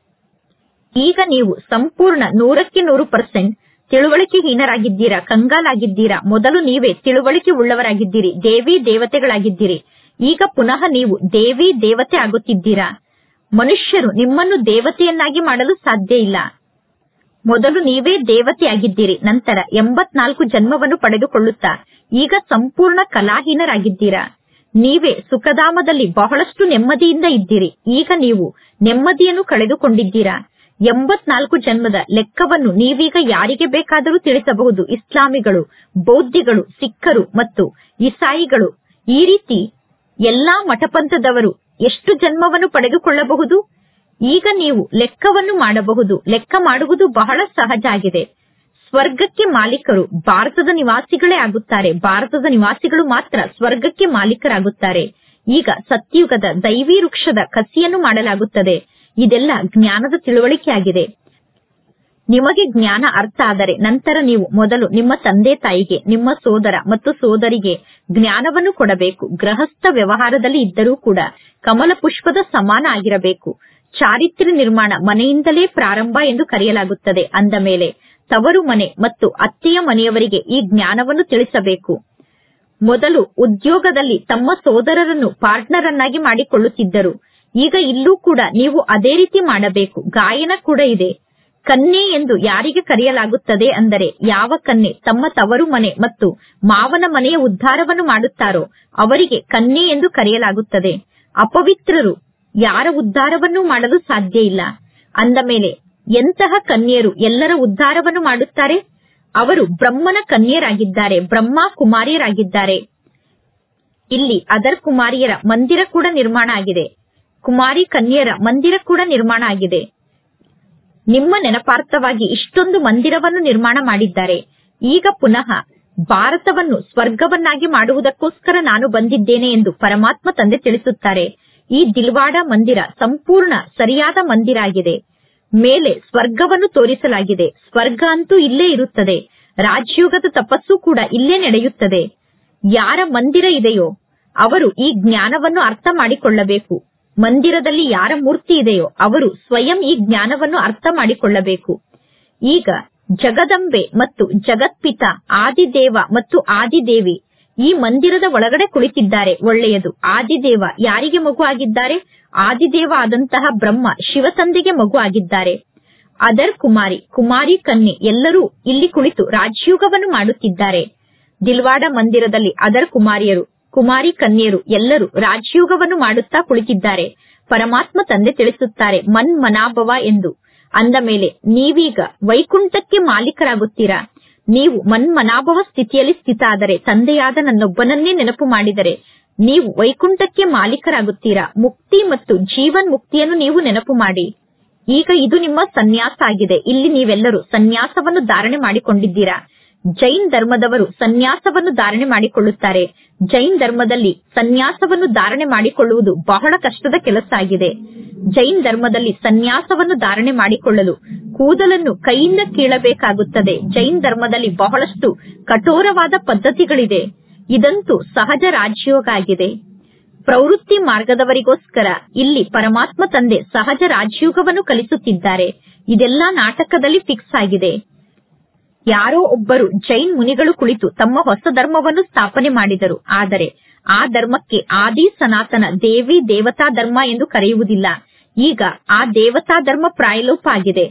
ಈಗ ನೀವು ಸಂಪೂರ್ಣ ನೂರಕ್ಕೆ ನೂರು ಪರ್ಸೆಂಟ್ ತಿಳುವಳಿಕೆಹೀನರಾಗಿದ್ದೀರಾ ಕಂಗಾಲಾಗಿದ್ದೀರಾ ಮೊದಲು ನೀವೇ ತಿಳುವಳಿಕೆ ಉಳ್ಳವರಾಗಿದ್ದೀರಿ ದೇವಿ ದೇವತೆಗಳಾಗಿದ್ದೀರಿ ಈಗ ಪುನಃ ನೀವು ದೇವಿ ದೇವತೆ ಆಗುತ್ತಿದ್ದೀರಾ ಮನುಷ್ಯರು ನಿಮ್ಮನ್ನು ದೇವತೆಯನ್ನಾಗಿ ಮಾಡಲು ಸಾಧ್ಯ ಇಲ್ಲ ಮೊದಲು ನೀವೇ ದೇವತೆಯಾಗಿದ್ದೀರಿ ನಂತರ ಎಂಬತ್ನಾಲ್ಕು ಜನ್ಮವನ್ನು ಪಡೆದುಕೊಳ್ಳುತ್ತಾ ಈಗ ಸಂಪೂರ್ಣ ಕಲಾಹೀನರಾಗಿದ್ದೀರಾ ನೀವೇ ಸುಖಧಾಮದಲ್ಲಿ ಬಹಳಷ್ಟು ನೆಮ್ಮದಿಯಿಂದ ಇದ್ದೀರಿ ಈಗ ನೀವು ನೆಮ್ಮದಿಯನ್ನು ಕಳೆದುಕೊಂಡಿದ್ದೀರಾ ಎಂಬತ್ನಾಲ್ಕು ಜನ್ಮದ ಲೆಕ್ಕವನ್ನು ನೀವೀಗ ಯಾರಿಗೆ ಬೇಕಾದರೂ ತಿಳಿಸಬಹುದು ಇಸ್ಲಾಮಿಗಳು ಬೌದ್ಧಿಗಳು ಸಿಖ್ಖರು ಮತ್ತು ಇಸಾಯಿಗಳು ಈ ರೀತಿ ಎಲ್ಲಾ ಮಠಪಂಥದವರು ಎಷ್ಟು ಜನ್ಮವನ್ನು ಪಡೆದುಕೊಳ್ಳಬಹುದು ಈಗ ನೀವು ಲೆಕ್ಕವನ್ನು ಮಾಡಬಹುದು ಲೆಕ್ಕ ಮಾಡುವುದು ಬಹಳ ಸಹಜ ಆಗಿದೆ ಸ್ವರ್ಗಕ್ಕೆ ಮಾಲೀಕರು ಭಾರತದ ನಿವಾಸಿಗಳೇ ಆಗುತ್ತಾರೆ ಭಾರತದ ನಿವಾಸಿಗಳು ಮಾತ್ರ ಸ್ವರ್ಗಕ್ಕೆ ಮಾಲೀಕರಾಗುತ್ತಾರೆ ಈಗ ಸತ್ಯುಗದ ದೈವಿ ವೃಕ್ಷದ ಕಸಿಯನ್ನು ಮಾಡಲಾಗುತ್ತದೆ ಇದೆಲ್ಲ ಜ್ಞಾನದ ತಿಳುವಳಿಕೆಯಾಗಿದೆ ನಿಮಗೆ ಜ್ಞಾನ ಅರ್ಥ ಆದರೆ ನಂತರ ನೀವು ಮೊದಲು ನಿಮ್ಮ ತಂದೆ ತಾಯಿಗೆ ನಿಮ್ಮ ಸೋದರ ಮತ್ತು ಸೋದರಿಗೆ ಜ್ಞಾನವನ್ನು ಕೊಡಬೇಕು ಗೃಹಸ್ಥ ವ್ಯವಹಾರದಲ್ಲಿ ಇದ್ದರೂ ಕೂಡ ಕಮಲ ಪುಷ್ಪದ ಸಮಾನ ಆಗಿರಬೇಕು ಚಾರಿತ್ರ್ಯ ನಿರ್ಮಾಣ ಮನೆಯಿಂದಲೇ ಪ್ರಾರಂಭ ಎಂದು ಕರೆಯಲಾಗುತ್ತದೆ ಅಂದ ಮೇಲೆ ತವರು ಮನೆ ಮತ್ತು ಅತ್ತೆಯ ಮನೆಯವರಿಗೆ ಈ ಜ್ಞಾನವನ್ನು ತಿಳಿಸಬೇಕು ಮೊದಲು ಉದ್ಯೋಗದಲ್ಲಿ ತಮ್ಮ ಸೋದರರನ್ನು ಪಾರ್ಟ್ನರ್ ಅನ್ನಾಗಿ ಮಾಡಿಕೊಳ್ಳುತ್ತಿದ್ದರು ಈಗ ಇಲ್ಲೂ ಕೂಡ ನೀವು ಅದೇ ರೀತಿ ಮಾಡಬೇಕು ಗಾಯನ ಕೂಡ ಇದೆ ಕನ್ಯೆ ಎಂದು ಯಾರಿಗೆ ಕರೆಯಲಾಗುತ್ತದೆ ಅಂದರೆ ಯಾವ ಕನ್ಯೆ ತಮ್ಮ ತವರು ಮನೆ ಮತ್ತು ಮಾವನ ಮನೆಯ ಉದ್ಧಾರವನ್ನು ಮಾಡುತ್ತಾರೋ ಅವರಿಗೆ ಕನ್ಯೆ ಎಂದು ಕರೆಯಲಾಗುತ್ತದೆ ಅಪವಿತ್ರರು ಯಾರ ಉದ್ಧಾರವನ್ನು ಮಾಡಲು ಸಾಧ್ಯ ಇಲ್ಲ ಅಂದ ಮೇಲೆ ಎಂತಹ ಕನ್ಯೆಯರು ಎಲ್ಲರ ಉದ್ಧಾರವನ್ನು ಮಾಡುತ್ತಾರೆ ಅವರು ಬ್ರಹ್ಮನ ಕನ್ಯರಾಗಿದ್ದಾರೆ ಬ್ರಹ್ಮ ಕುಮಾರಿಯರಾಗಿದ್ದಾರೆ ಇಲ್ಲಿ ಅದರ್ ಕುಮಾರಿಯರ ಮಂದಿರ ಕೂಡ ನಿರ್ಮಾಣ ಆಗಿದೆ ಕುಮಾರಿ ಕನ್ಯರ ಮಂದಿರ ಕೂಡ ನಿರ್ಮಾಣ ಆಗಿದೆ ನಿಮ್ಮ ನೆನಪಾರ್ಥವಾಗಿ ಇಷ್ಟೊಂದು ಮಂದಿರವನ್ನು ನಿರ್ಮಾಣ ಮಾಡಿದ್ದಾರೆ ಈಗ ಪುನಃ ಭಾರತವನ್ನು ಸ್ವರ್ಗವನ್ನಾಗಿ ಮಾಡುವುದಕ್ಕೋಸ್ಕರ ನಾನು ಬಂದಿದ್ದೇನೆ ಎಂದು ಪರಮಾತ್ಮ ತಂದೆ ತಿಳಿಸುತ್ತಾರೆ ಈ ದಿಲ್ವಾಡ ಮಂದಿರ ಸಂಪೂರ್ಣ ಸರಿಯಾದ ಮಂದಿರ ಆಗಿದೆ ಮೇಲೆ ಸ್ವರ್ಗವನ್ನು ತೋರಿಸಲಾಗಿದೆ ಸ್ವರ್ಗ ಅಂತೂ ಇಲ್ಲೇ ಇರುತ್ತದೆ ರಾಜಯೋಗದ ತಪಸ್ಸು ಕೂಡ ಇಲ್ಲೇ ನಡೆಯುತ್ತದೆ ಯಾರ ಮಂದಿರ ಇದೆಯೋ ಅವರು ಈ ಜ್ಞಾನವನ್ನು ಅರ್ಥ ಮಾಡಿಕೊಳ್ಳಬೇಕು ಮಂದಿರದಲ್ಲಿ ಯಾರ ಮೂರ್ತಿ ಇದೆಯೋ ಅವರು ಸ್ವಯಂ ಈ ಜ್ಞಾನವನ್ನು ಅರ್ಥ ಮಾಡಿಕೊಳ್ಳಬೇಕು ಈಗ ಜಗದಂಬೆ ಮತ್ತು ಜಗತ್ಪಿತ ಆದಿದೇವ ಮತ್ತು ಆದಿದೇವಿ ಈ ಮಂದಿರದ ಒಳಗಡೆ ಕುಳಿತಿದ್ದಾರೆ ಒಳ್ಳೆಯದು ಆದಿದೇವ ಯಾರಿಗೆ ಮಗು ಆಗಿದ್ದಾರೆ ಆದಿದೇವ ಆದಂತಹ ಬ್ರಹ್ಮ ಶಿವತಂದೆಗೆ ಮಗು ಆಗಿದ್ದಾರೆ ಅದರ್ ಕುಮಾರಿ ಕುಮಾರಿ ಕನ್ಯೆ ಎಲ್ಲರೂ ಇಲ್ಲಿ ಕುಳಿತು ರಾಜಯೋಗವನ್ನು ಮಾಡುತ್ತಿದ್ದಾರೆ ದಿಲ್ವಾಡ ಮಂದಿರದಲ್ಲಿ ಅದರ್ ಕುಮಾರಿಯರು ಕುಮಾರಿ ಕನ್ಯರು ಎಲ್ಲರೂ ರಾಜಯೋಗವನ್ನು ಮಾಡುತ್ತಾ ಕುಳಿತಿದ್ದಾರೆ ಪರಮಾತ್ಮ ತಂದೆ ತಿಳಿಸುತ್ತಾರೆ ಮನ್ ಮನಾಭವ ಎಂದು ಅಂದ ಮೇಲೆ ನೀವೀಗ ವೈಕುಂಠಕ್ಕೆ ಮಾಲೀಕರಾಗುತ್ತೀರಾ ನೀವು ಮನ್ಮನಾಭವ ಸ್ಥಿತಿಯಲ್ಲಿ ಸ್ಥಿತ ಆದರೆ ತಂದೆಯಾದ ನನ್ನೊಬ್ಬನನ್ನೇ ನೆನಪು ಮಾಡಿದರೆ ನೀವು ವೈಕುಂಠಕ್ಕೆ ಮಾಲೀಕರಾಗುತ್ತೀರಾ ಮುಕ್ತಿ ಮತ್ತು ಜೀವನ್ ಮುಕ್ತಿಯನ್ನು ನೀವು ನೆನಪು ಮಾಡಿ ಈಗ ಇದು ನಿಮ್ಮ ಸನ್ಯಾಸ ಆಗಿದೆ ಇಲ್ಲಿ ನೀವೆಲ್ಲರೂ ಸನ್ಯಾಸವನ್ನು ಧಾರಣೆ ಮಾಡಿಕೊಂಡಿದ್ದೀರಾ ಜೈನ್ ಧರ್ಮದವರು ಸನ್ಯಾಸವನ್ನು ಧಾರಣೆ ಮಾಡಿಕೊಳ್ಳುತ್ತಾರೆ ಜೈನ್ ಧರ್ಮದಲ್ಲಿ ಸನ್ಯಾಸವನ್ನು ಧಾರಣೆ ಮಾಡಿಕೊಳ್ಳುವುದು ಬಹಳ ಕಷ್ಟದ ಕೆಲಸ ಆಗಿದೆ ಜೈನ್ ಧರ್ಮದಲ್ಲಿ ಸನ್ಯಾಸವನ್ನು ಧಾರಣೆ ಮಾಡಿಕೊಳ್ಳಲು ಕೂದಲನ್ನು ಕೈಯಿಂದ ಕೀಳಬೇಕಾಗುತ್ತದೆ ಜೈನ್ ಧರ್ಮದಲ್ಲಿ ಬಹಳಷ್ಟು ಕಠೋರವಾದ ಪದ್ಧತಿಗಳಿದೆ ಇದಂತೂ ಸಹಜ ರಾಜಯೋಗ ಆಗಿದೆ ಪ್ರವೃತ್ತಿ ಮಾರ್ಗದವರಿಗೋಸ್ಕರ ಇಲ್ಲಿ ಪರಮಾತ್ಮ ತಂದೆ ಸಹಜ ರಾಜಯೋಗವನ್ನು ಕಲಿಸುತ್ತಿದ್ದಾರೆ ಇದೆಲ್ಲಾ ನಾಟಕದಲ್ಲಿ ಫಿಕ್ಸ್ ಆಗಿದೆ ಯಾರೋ ಒಬ್ಬರು ಜೈನ್ ಮುನಿಗಳು ಕುಳಿತು ತಮ್ಮ ಹೊಸ ಧರ್ಮವನ್ನು ಸ್ಥಾಪನೆ ಮಾಡಿದರು ಆದರೆ ಆ ಧರ್ಮಕ್ಕೆ ಆದಿ ಸನಾತನ ದೇವಿ ದೇವತಾ ಧರ್ಮ ಎಂದು ಕರೆಯುವುದಿಲ್ಲ ಈಗ ಆ ದೇವತಾ ಧರ್ಮ ಪ್ರಾಯಲೋಪ ಆಗಿದೆ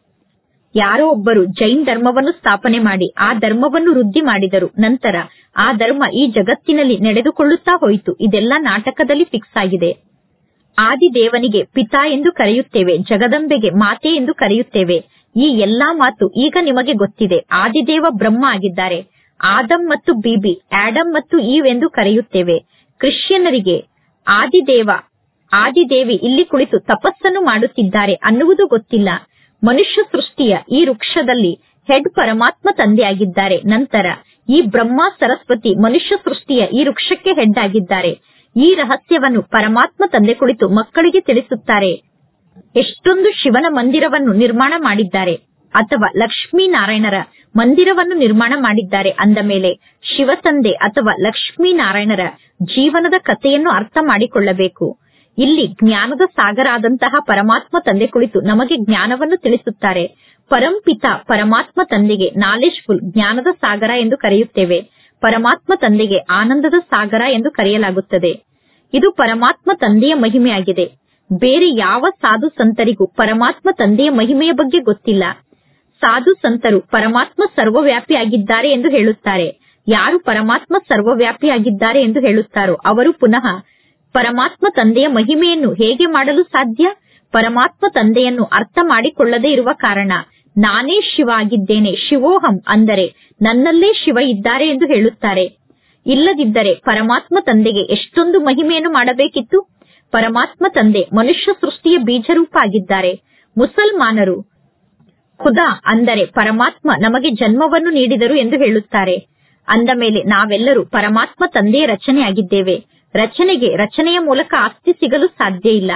ಯಾರೋ ಒಬ್ಬರು ಜೈನ್ ಧರ್ಮವನ್ನು ಸ್ಥಾಪನೆ ಮಾಡಿ ಆ ಧರ್ಮವನ್ನು ವೃದ್ಧಿ ಮಾಡಿದರು ನಂತರ ಆ ಧರ್ಮ ಈ ಜಗತ್ತಿನಲ್ಲಿ ನಡೆದುಕೊಳ್ಳುತ್ತಾ ಹೋಯಿತು ಇದೆಲ್ಲ ನಾಟಕದಲ್ಲಿ ಫಿಕ್ಸ್ ಆಗಿದೆ ಆದಿ ದೇವನಿಗೆ ಪಿತಾ ಎಂದು ಕರೆಯುತ್ತೇವೆ ಜಗದಂಬೆಗೆ ಮಾತೆ ಎಂದು ಕರೆಯುತ್ತೇವೆ ಈ ಎಲ್ಲಾ ಮಾತು ಈಗ ನಿಮಗೆ ಗೊತ್ತಿದೆ ಆದಿದೇವ ಬ್ರಹ್ಮ ಆಗಿದ್ದಾರೆ ಆದಂ ಮತ್ತು ಬಿಬಿ ಆಡಮ್ ಮತ್ತು ಈವ್ ಎಂದು ಕರೆಯುತ್ತೇವೆ ಕ್ರಿಶ್ಚಿಯನ್ನರಿಗೆ ಆದಿದೇವ ಆದಿದೇವಿ ಇಲ್ಲಿ ಕುಳಿತು ತಪಸ್ಸನ್ನು ಮಾಡುತ್ತಿದ್ದಾರೆ ಅನ್ನುವುದು ಗೊತ್ತಿಲ್ಲ ಮನುಷ್ಯ ಸೃಷ್ಟಿಯ ಈ ವೃಕ್ಷದಲ್ಲಿ ಹೆಡ್ ಪರಮಾತ್ಮ ತಂದೆಯಾಗಿದ್ದಾರೆ ನಂತರ ಈ ಬ್ರಹ್ಮ ಸರಸ್ವತಿ ಮನುಷ್ಯ ಸೃಷ್ಟಿಯ ಈ ವೃಕ್ಷಕ್ಕೆ ಹೆಡ್ ಆಗಿದ್ದಾರೆ ಈ ರಹಸ್ಯವನ್ನು ಪರಮಾತ್ಮ ತಂದೆ ಕುಳಿತು ಮಕ್ಕಳಿಗೆ ತಿಳಿಸುತ್ತಾರೆ ಎಷ್ಟೊಂದು ಶಿವನ ಮಂದಿರವನ್ನು ನಿರ್ಮಾಣ ಮಾಡಿದ್ದಾರೆ ಅಥವಾ ಲಕ್ಷ್ಮೀನಾರಾಯಣರ ಮಂದಿರವನ್ನು ನಿರ್ಮಾಣ ಮಾಡಿದ್ದಾರೆ ಅಂದ ಮೇಲೆ ಶಿವತಂದೆ ಅಥವಾ ಲಕ್ಷ್ಮೀನಾರಾಯಣರ ಜೀವನದ ಕಥೆಯನ್ನು ಅರ್ಥ ಮಾಡಿಕೊಳ್ಳಬೇಕು ಇಲ್ಲಿ ಜ್ಞಾನದ ಸಾಗರ ಆದಂತಹ ಪರಮಾತ್ಮ ತಂದೆ ಕುಳಿತು ನಮಗೆ ಜ್ಞಾನವನ್ನು ತಿಳಿಸುತ್ತಾರೆ ಪರಂಪಿತ ಪರಮಾತ್ಮ ತಂದೆಗೆ ನಾಲೆಜ್ಫುಲ್ ಜ್ಞಾನದ ಸಾಗರ ಎಂದು ಕರೆಯುತ್ತೇವೆ ಪರಮಾತ್ಮ ತಂದೆಗೆ ಆನಂದದ ಸಾಗರ ಎಂದು ಕರೆಯಲಾಗುತ್ತದೆ ಇದು ಪರಮಾತ್ಮ ತಂದೆಯ ಮಹಿಮೆಯಾಗಿದೆ ಬೇರೆ ಯಾವ ಸಾಧು ಸಂತರಿಗೂ ಪರಮಾತ್ಮ ತಂದೆಯ ಮಹಿಮೆಯ ಬಗ್ಗೆ ಗೊತ್ತಿಲ್ಲ ಸಾಧು ಸಂತರು ಪರಮಾತ್ಮ ಸರ್ವವ್ಯಾಪಿಯಾಗಿದ್ದಾರೆ ಎಂದು ಹೇಳುತ್ತಾರೆ ಯಾರು ಪರಮಾತ್ಮ ಸರ್ವವ್ಯಾಪಿಯಾಗಿದ್ದಾರೆ ಎಂದು ಹೇಳುತ್ತಾರೋ ಅವರು ಪುನಃ ಪರಮಾತ್ಮ ತಂದೆಯ ಮಹಿಮೆಯನ್ನು ಹೇಗೆ ಮಾಡಲು ಸಾಧ್ಯ ಪರಮಾತ್ಮ ತಂದೆಯನ್ನು ಅರ್ಥ ಮಾಡಿಕೊಳ್ಳದೇ ಇರುವ ಕಾರಣ ನಾನೇ ಶಿವ ಆಗಿದ್ದೇನೆ ಶಿವೋಹಂ ಅಂದರೆ ನನ್ನಲ್ಲೇ ಶಿವ ಇದ್ದಾರೆ ಎಂದು ಹೇಳುತ್ತಾರೆ ಇಲ್ಲದಿದ್ದರೆ ಪರಮಾತ್ಮ ತಂದೆಗೆ ಎಷ್ಟೊಂದು ಮಹಿಮೆಯನ್ನು ಮಾಡಬೇಕಿತ್ತು ಪರಮಾತ್ಮ ತಂದೆ ಮನುಷ್ಯ ಸೃಷ್ಟಿಯ ಬೀಜರೂಪ ಆಗಿದ್ದಾರೆ ಮುಸಲ್ಮಾನರು ಖುದಾ ಅಂದರೆ ಪರಮಾತ್ಮ ನಮಗೆ ಜನ್ಮವನ್ನು ನೀಡಿದರು ಎಂದು ಹೇಳುತ್ತಾರೆ ಅಂದ ಮೇಲೆ ನಾವೆಲ್ಲರೂ ಪರಮಾತ್ಮ ತಂದೆಯ ರಚನೆಯಾಗಿದ್ದೇವೆ ರಚನೆಗೆ ರಚನೆಯ ಮೂಲಕ ಆಸ್ತಿ ಸಿಗಲು ಸಾಧ್ಯ ಇಲ್ಲ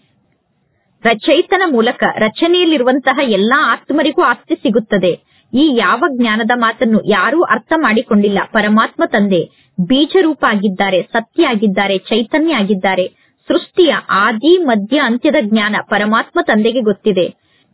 ರಚಯಿತನ ಮೂಲಕ ರಚನೆಯಲ್ಲಿರುವಂತಹ ಎಲ್ಲಾ ಆತ್ಮರಿಗೂ ಆಸ್ತಿ ಸಿಗುತ್ತದೆ ಈ ಯಾವ ಜ್ಞಾನದ ಮಾತನ್ನು ಯಾರೂ ಅರ್ಥ ಮಾಡಿಕೊಂಡಿಲ್ಲ ಪರಮಾತ್ಮ ತಂದೆ ಬೀಜರೂಪ ಆಗಿದ್ದಾರೆ ಸತ್ಯ ಆಗಿದ್ದಾರೆ ಚೈತನ್ಯ ಆಗಿದ್ದಾರೆ ಸೃಷ್ಟಿಯ ಆದಿ ಮಧ್ಯ ಅಂತ್ಯದ ಜ್ಞಾನ ಪರಮಾತ್ಮ ತಂದೆಗೆ ಗೊತ್ತಿದೆ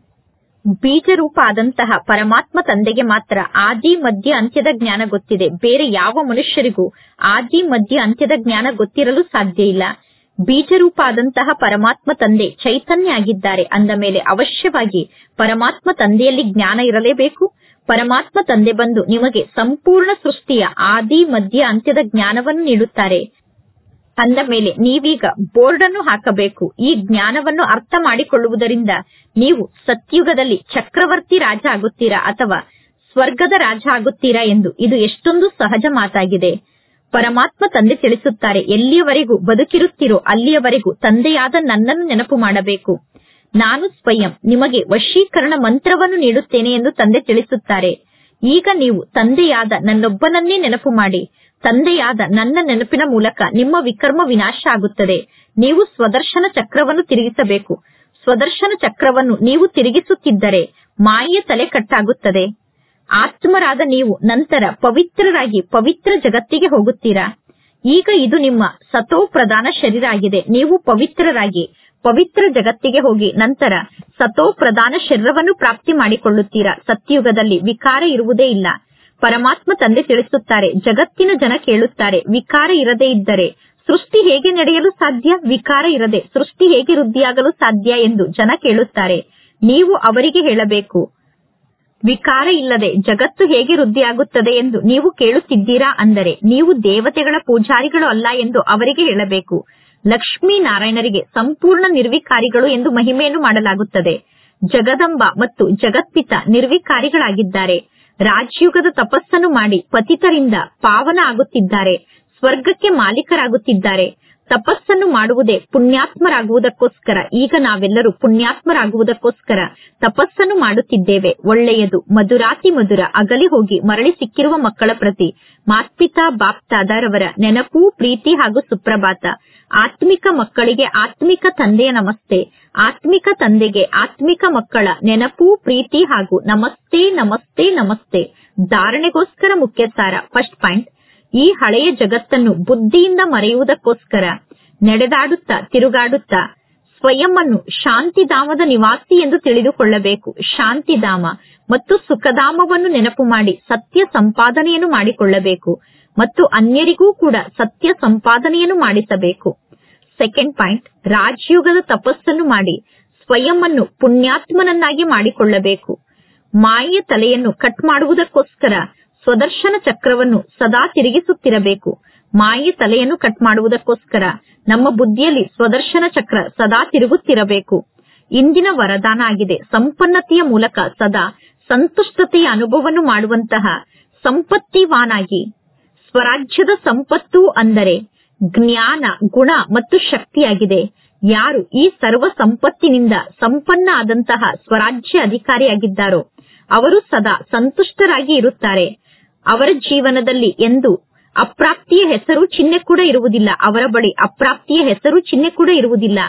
ಬೀಜರೂಪ ಆದಂತಹ ಪರಮಾತ್ಮ ತಂದೆಗೆ ಮಾತ್ರ ಆದಿ ಮಧ್ಯ ಅಂತ್ಯದ ಜ್ಞಾನ ಗೊತ್ತಿದೆ ಬೇರೆ ಯಾವ ಮನುಷ್ಯರಿಗೂ ಆದಿ ಮಧ್ಯ ಅಂತ್ಯದ ಜ್ಞಾನ ಗೊತ್ತಿರಲು ಸಾಧ್ಯ ಇಲ್ಲ ಬೀಜರೂಪ ಆದಂತಹ ಪರಮಾತ್ಮ ತಂದೆ ಚೈತನ್ಯ ಆಗಿದ್ದಾರೆ ಅಂದ ಮೇಲೆ ಅವಶ್ಯವಾಗಿ ಪರಮಾತ್ಮ ತಂದೆಯಲ್ಲಿ ಜ್ಞಾನ ಇರಲೇಬೇಕು ಪರಮಾತ್ಮ ತಂದೆ ಬಂದು ನಿಮಗೆ ಸಂಪೂರ್ಣ ಸೃಷ್ಟಿಯ ಆದಿ ಮಧ್ಯ ಅಂತ್ಯದ ಜ್ಞಾನವನ್ನು ನೀಡುತ್ತಾರೆ ಅಂದ ಮೇಲೆ ನೀವೀಗ ಬೋರ್ಡ್ ಅನ್ನು ಹಾಕಬೇಕು ಈ ಜ್ಞಾನವನ್ನು ಅರ್ಥ ಮಾಡಿಕೊಳ್ಳುವುದರಿಂದ ನೀವು ಸತ್ಯುಗದಲ್ಲಿ ಚಕ್ರವರ್ತಿ ರಾಜ ಆಗುತ್ತೀರಾ ಅಥವಾ ಸ್ವರ್ಗದ ರಾಜ ಆಗುತ್ತೀರಾ ಎಂದು ಇದು ಎಷ್ಟೊಂದು ಸಹಜ ಮಾತಾಗಿದೆ ಪರಮಾತ್ಮ ತಂದೆ ತಿಳಿಸುತ್ತಾರೆ ಎಲ್ಲಿಯವರೆಗೂ ಬದುಕಿರುತ್ತೀರೋ ಅಲ್ಲಿಯವರೆಗೂ ತಂದೆಯಾದ ನನ್ನನ್ನು ನೆನಪು ಮಾಡಬೇಕು ನಾನು ಸ್ವಯಂ ನಿಮಗೆ ವಶೀಕರಣ ಮಂತ್ರವನ್ನು ನೀಡುತ್ತೇನೆ ಎಂದು ತಂದೆ ತಿಳಿಸುತ್ತಾರೆ ಈಗ ನೀವು ತಂದೆಯಾದ ನನ್ನೊಬ್ಬನನ್ನೇ ನೆನಪು ಮಾಡಿ ತಂದೆಯಾದ ನನ್ನ ನೆನಪಿನ ಮೂಲಕ ನಿಮ್ಮ ವಿಕರ್ಮ ವಿನಾಶ ಆಗುತ್ತದೆ ನೀವು ಸ್ವದರ್ಶನ ಚಕ್ರವನ್ನು ತಿರುಗಿಸಬೇಕು ಸ್ವದರ್ಶನ ಚಕ್ರವನ್ನು ನೀವು ತಿರುಗಿಸುತ್ತಿದ್ದರೆ ಮಾಯೆಯ ತಲೆ ಕಟ್ಟಾಗುತ್ತದೆ ಆತ್ಮರಾದ ನೀವು ನಂತರ ಪವಿತ್ರರಾಗಿ ಪವಿತ್ರ ಜಗತ್ತಿಗೆ ಹೋಗುತ್ತೀರಾ ಈಗ ಇದು ನಿಮ್ಮ ಸತೋ ಪ್ರಧಾನ ಶರೀರ ಆಗಿದೆ ನೀವು ಪವಿತ್ರರಾಗಿ ಪವಿತ್ರ ಜಗತ್ತಿಗೆ ಹೋಗಿ ನಂತರ ಸತೋ ಪ್ರಧಾನ ಶರೀರವನ್ನು ಪ್ರಾಪ್ತಿ ಮಾಡಿಕೊಳ್ಳುತ್ತೀರಾ ಸತ್ಯುಗದಲ್ಲಿ ವಿಕಾರ ಇರುವುದೇ ಇಲ್ಲ ಪರಮಾತ್ಮ ತಂದೆ ತಿಳಿಸುತ್ತಾರೆ ಜಗತ್ತಿನ ಜನ ಕೇಳುತ್ತಾರೆ ವಿಕಾರ ಇರದೇ ಇದ್ದರೆ ಸೃಷ್ಟಿ ಹೇಗೆ ನಡೆಯಲು ಸಾಧ್ಯ ವಿಕಾರ ಇರದೆ ಸೃಷ್ಟಿ ಹೇಗೆ ವೃದ್ಧಿಯಾಗಲು ಸಾಧ್ಯ ಎಂದು ಜನ ಕೇಳುತ್ತಾರೆ ನೀವು ಅವರಿಗೆ ಹೇಳಬೇಕು ವಿಕಾರ ಇಲ್ಲದೆ ಜಗತ್ತು ಹೇಗೆ ವೃದ್ಧಿಯಾಗುತ್ತದೆ ಎಂದು ನೀವು ಕೇಳುತ್ತಿದ್ದೀರಾ ಅಂದರೆ ನೀವು ದೇವತೆಗಳ ಪೂಜಾರಿಗಳು ಅಲ್ಲ ಎಂದು ಅವರಿಗೆ ಹೇಳಬೇಕು ಲಕ್ಷ್ಮೀ ನಾರಾಯಣರಿಗೆ ಸಂಪೂರ್ಣ ನಿರ್ವಿಕಾರಿಗಳು ಎಂದು ಮಹಿಮೆಯನ್ನು ಮಾಡಲಾಗುತ್ತದೆ ಜಗದಂಬ ಮತ್ತು ಜಗತ್ಪಿತ ನಿರ್ವಿಕಾರಿಗಳಾಗಿದ್ದಾರೆ ರಾಜಯುಗದ ತಪಸ್ಸನ್ನು ಮಾಡಿ ಪತಿತರಿಂದ ಪಾವನ ಆಗುತ್ತಿದ್ದಾರೆ ಸ್ವರ್ಗಕ್ಕೆ ಮಾಲೀಕರಾಗುತ್ತಿದ್ದಾರೆ ತಪಸ್ಸನ್ನು ಮಾಡುವುದೇ ಪುಣ್ಯಾತ್ಮರಾಗುವುದಕ್ಕೋಸ್ಕರ ಈಗ ನಾವೆಲ್ಲರೂ ಪುಣ್ಯಾತ್ಮರಾಗುವುದಕ್ಕೋಸ್ಕರ ತಪಸ್ಸನ್ನು ಮಾಡುತ್ತಿದ್ದೇವೆ ಒಳ್ಳೆಯದು ಮಧುರಾತಿ ಮಧುರ ಅಗಲಿ ಹೋಗಿ ಮರಳಿ ಸಿಕ್ಕಿರುವ ಮಕ್ಕಳ ಪ್ರತಿ ಮಾತ್ಪಿತಾ ಬಾಪ್ತಾದರವರ ನೆನಪು ಪ್ರೀತಿ ಹಾಗೂ ಸುಪ್ರಭಾತ ಆತ್ಮಿಕ ಮಕ್ಕಳಿಗೆ ಆತ್ಮಿಕ ತಂದೆಯ ನಮಸ್ತೆ ಆತ್ಮಿಕ ತಂದೆಗೆ ಆತ್ಮಿಕ ಮಕ್ಕಳ ನೆನಪು ಪ್ರೀತಿ ಹಾಗೂ ನಮಸ್ತೆ ನಮಸ್ತೆ ನಮಸ್ತೆ ಧಾರಣೆಗೋಸ್ಕರ ಮುಖ್ಯ ಸಾರ ಫಸ್ಟ್ ಪಾಯಿಂಟ್ ಈ ಹಳೆಯ ಜಗತ್ತನ್ನು ಬುದ್ಧಿಯಿಂದ ಮರೆಯುವುದಕ್ಕೋಸ್ಕರ ನಡೆದಾಡುತ್ತಾ ತಿರುಗಾಡುತ್ತಾ ಸ್ವಯಂ ಅನ್ನು ಶಾಂತಿಧಾಮದ ನಿವಾಸಿ ಎಂದು ತಿಳಿದುಕೊಳ್ಳಬೇಕು ಶಾಂತಿಧಾಮ ಮತ್ತು ಸುಖಧಾಮವನ್ನು ನೆನಪು ಮಾಡಿ ಸತ್ಯ ಸಂಪಾದನೆಯನ್ನು ಮಾಡಿಕೊಳ್ಳಬೇಕು ಮತ್ತು ಅನ್ಯರಿಗೂ ಕೂಡ ಸತ್ಯ ಸಂಪಾದನೆಯನ್ನು ಮಾಡಿಸಬೇಕು ಸೆಕೆಂಡ್ ಪಾಯಿಂಟ್ ರಾಜಯುಗದ ತಪಸ್ಸನ್ನು ಮಾಡಿ ಸ್ವಯಂ ಅನ್ನು ಪುಣ್ಯಾತ್ಮನನ್ನಾಗಿ ಮಾಡಿಕೊಳ್ಳಬೇಕು ಮಾಯೆಯ ತಲೆಯನ್ನು ಕಟ್ ಮಾಡುವುದಕ್ಕೋಸ್ಕರ ಸ್ವದರ್ಶನ ಚಕ್ರವನ್ನು ಸದಾ ತಿರುಗಿಸುತ್ತಿರಬೇಕು ಮಾಯೆ ತಲೆಯನ್ನು ಕಟ್ ಮಾಡುವುದಕ್ಕೋಸ್ಕರ ನಮ್ಮ ಬುದ್ಧಿಯಲ್ಲಿ ಸ್ವದರ್ಶನ ಚಕ್ರ ಸದಾ ತಿರುಗುತ್ತಿರಬೇಕು ಇಂದಿನ ವರದಾನ ಆಗಿದೆ ಸಂಪನ್ನತೆಯ ಮೂಲಕ ಸದಾ ಸಂತುಷ್ಟತೆಯ ಅನುಭವವನ್ನು ಮಾಡುವಂತಹ ಸಂಪತ್ತಿವಾನಾಗಿ ಸ್ವರಾಜ್ಯದ ಸಂಪತ್ತು ಅಂದರೆ ಜ್ಞಾನ ಗುಣ ಮತ್ತು ಶಕ್ತಿಯಾಗಿದೆ ಯಾರು ಈ ಸರ್ವ ಸಂಪತ್ತಿನಿಂದ ಸಂಪನ್ನ ಆದಂತಹ ಸ್ವರಾಜ್ಯ ಅಧಿಕಾರಿಯಾಗಿದ್ದಾರೋ ಅವರು ಸದಾ ಸಂತುಷ್ಟರಾಗಿ ಇರುತ್ತಾರೆ ಅವರ ಜೀವನದಲ್ಲಿ ಎಂದು ಅಪ್ರಾಪ್ತಿಯ ಹೆಸರು ಚಿಹ್ನೆ ಕೂಡ ಇರುವುದಿಲ್ಲ ಅವರ ಬಳಿ ಅಪ್ರಾಪ್ತಿಯ ಹೆಸರು ಚಿಹ್ನೆ ಕೂಡ ಇರುವುದಿಲ್ಲ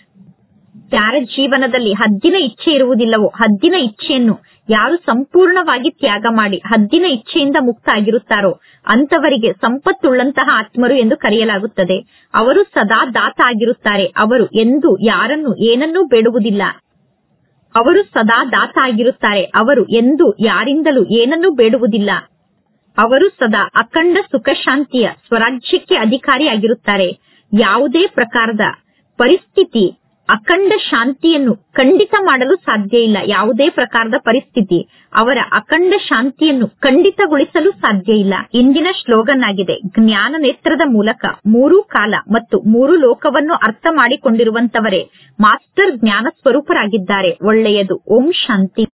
ಯಾರ ಜೀವನದಲ್ಲಿ ಹದ್ದಿನ ಇಚ್ಛೆ ಇರುವುದಿಲ್ಲವೋ ಹದ್ದಿನ ಇಚ್ಛೆಯನ್ನು ಯಾರು ಸಂಪೂರ್ಣವಾಗಿ ತ್ಯಾಗ ಮಾಡಿ ಹದ್ದಿನ ಇಚ್ಛೆಯಿಂದ ಮುಕ್ತ ಆಗಿರುತ್ತಾರೋ ಅಂತವರಿಗೆ ಸಂಪತ್ತುಳ್ಳಂತಹ ಆತ್ಮರು ಎಂದು ಕರೆಯಲಾಗುತ್ತದೆ ಅವರು ಸದಾ ದಾತ ಆಗಿರುತ್ತಾರೆ ಅವರು ಎಂದು ಯಾರನ್ನು ಏನನ್ನೂ ಬೇಡುವುದಿಲ್ಲ ಅವರು ಸದಾ ದಾತ ಆಗಿರುತ್ತಾರೆ ಅವರು ಎಂದು ಯಾರಿಂದಲೂ ಏನನ್ನೂ ಬೇಡುವುದಿಲ್ಲ ಅವರು ಸದಾ ಅಖಂಡ ಸುಖ ಶಾಂತಿಯ ಸ್ವರಾಜ್ಯಕ್ಕೆ ಅಧಿಕಾರಿಯಾಗಿರುತ್ತಾರೆ ಯಾವುದೇ ಪ್ರಕಾರದ ಪರಿಸ್ಥಿತಿ ಅಖಂಡ ಶಾಂತಿಯನ್ನು ಖಂಡಿತ ಮಾಡಲು ಸಾಧ್ಯ ಇಲ್ಲ ಯಾವುದೇ ಪ್ರಕಾರದ ಪರಿಸ್ಥಿತಿ ಅವರ ಅಖಂಡ ಶಾಂತಿಯನ್ನು ಖಂಡಿತಗೊಳಿಸಲು ಸಾಧ್ಯ ಇಲ್ಲ ಇಂದಿನ ಶ್ಲೋಗನ್ ಆಗಿದೆ ಜ್ಞಾನ ನೇತ್ರದ ಮೂಲಕ ಮೂರೂ ಕಾಲ ಮತ್ತು ಮೂರು ಲೋಕವನ್ನು ಅರ್ಥ ಮಾಡಿಕೊಂಡಿರುವಂತವರೇ ಮಾಸ್ಟರ್ ಜ್ಞಾನ ಸ್ವರೂಪರಾಗಿದ್ದಾರೆ ಒಳ್ಳೆಯದು ಓಂ ಶಾಂತಿ